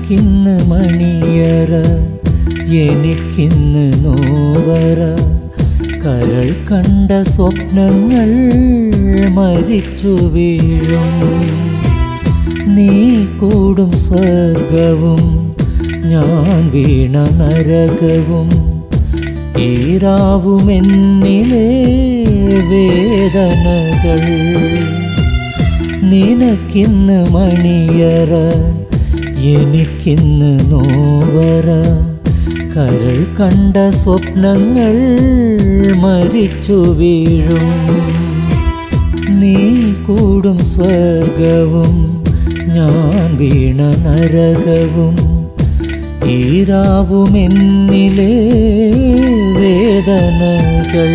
നിനക്കിന്ന് മണിയറ എനിക്കിന്ന് നോവറ കരൾ കണ്ട സ്വപ്നങ്ങൾ മരിച്ചു വീഴും നീ കൂടും സ്വർഗവും ഞാൻ വീണ നരകവും ഈരാവുമെന്നിലെ വേദനകൾ നിനക്കിന്ന് മണിയറ എനിക്കിന്ന് നോവറ കരൾ കണ്ട സ്വപ്നങ്ങൾ മരിച്ചു വീഴും നീ കൂടും സ്വർഗവും ഞാൻ വീണ നരകവും ഈരാവുമെന്നിലെ വേദനകൾ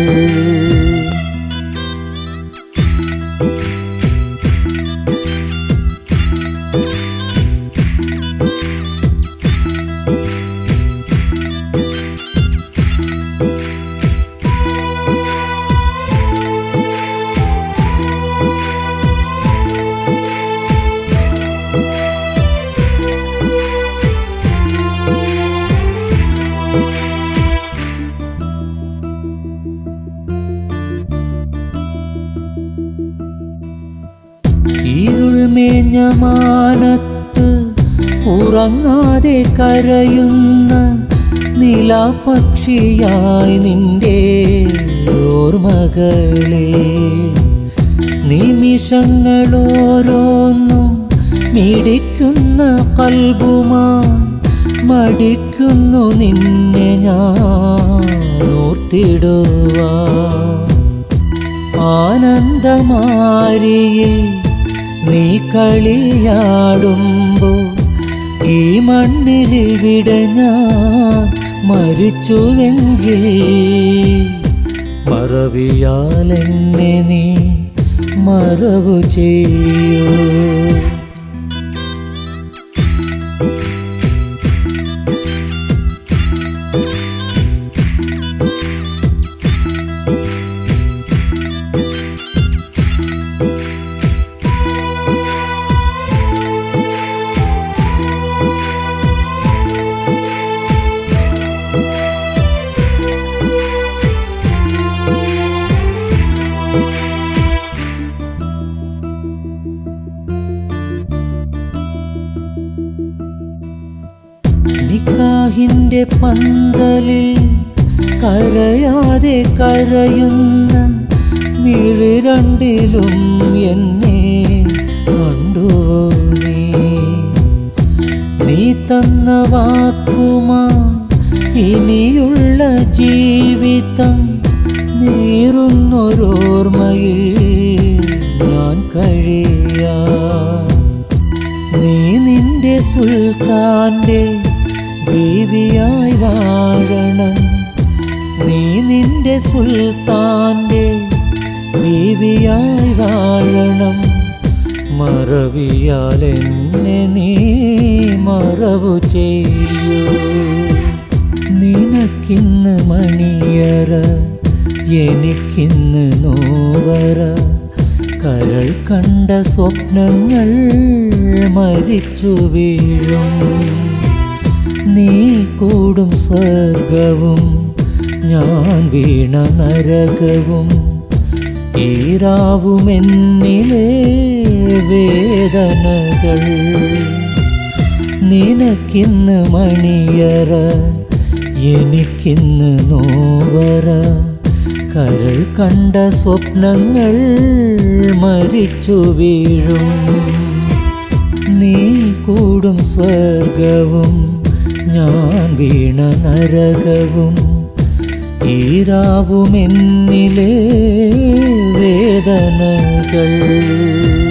ഇരുൾമേഞ്ഞ മാനത്ത് ഉറങ്ങാതെ കരയുന്ന നിലാപക്ഷിയായി നിന്റെ ഓർമ്മകളിൽ നിമിഷങ്ങളോരോന്നും മിടിക്കുന്ന കൽബുമാ മടിക്കുന്നു നിന്നെ ഞാൻ ഓർത്തിടുവാ ആനന്ദമാരിയിൽ നീ കളിയാടുമ്പോൾ ഈ മണ്ണിലിവിടെ ഞാൻ മരിച്ചുവെങ്കിൽ മറവിയാൽ എന്നെ നീ മറവു ചെയ്യൂ നിക്കാഹിന്റെ പന്തലിൽ കരയാതെ കരയുന്ന മിഴി രണ്ടിലും എന്നെ കണ്ടുവോ നീ നീ തന്ന വാക്കുമാ ഇനിയുള്ള ജീവിതം നീറുന്നൊരോർമ്മയിൽ ഞാൻ കഴിയാ നീ നിന്റെ സുൽത്താൻ്റെ ബീവിയായി വാഴണം നീ നിന്റെ സുൽത്താൻ്റെ ബീവിയായി വാഴണം മറവിയാൽ എന്നെ നീ മറവു ചെയ്യൂ നിനക്കിന്ന് മണിയറ എനിക്കിന്ന് നോവറ കരൾ കണ്ട സ്വപ്നങ്ങൾ മരിച്ചു വീഴും നീ കൂടും സ്വർഗവും ഞാൻ വീണ നരകവും ഈരാവുമെന്നിലെ വേദനകൾ നിനക്കിന്ന് മണിയറ എനിക്കിന്ന് നോവറ കരൾ കണ്ട സ്വപ്നങ്ങൾ മരിച്ചു വീഴും നീ കൂടും സ്വർഗവും ഞാൻ വീണ നരകവും ഈരാവുമെന്നിലെ വേദനകൾ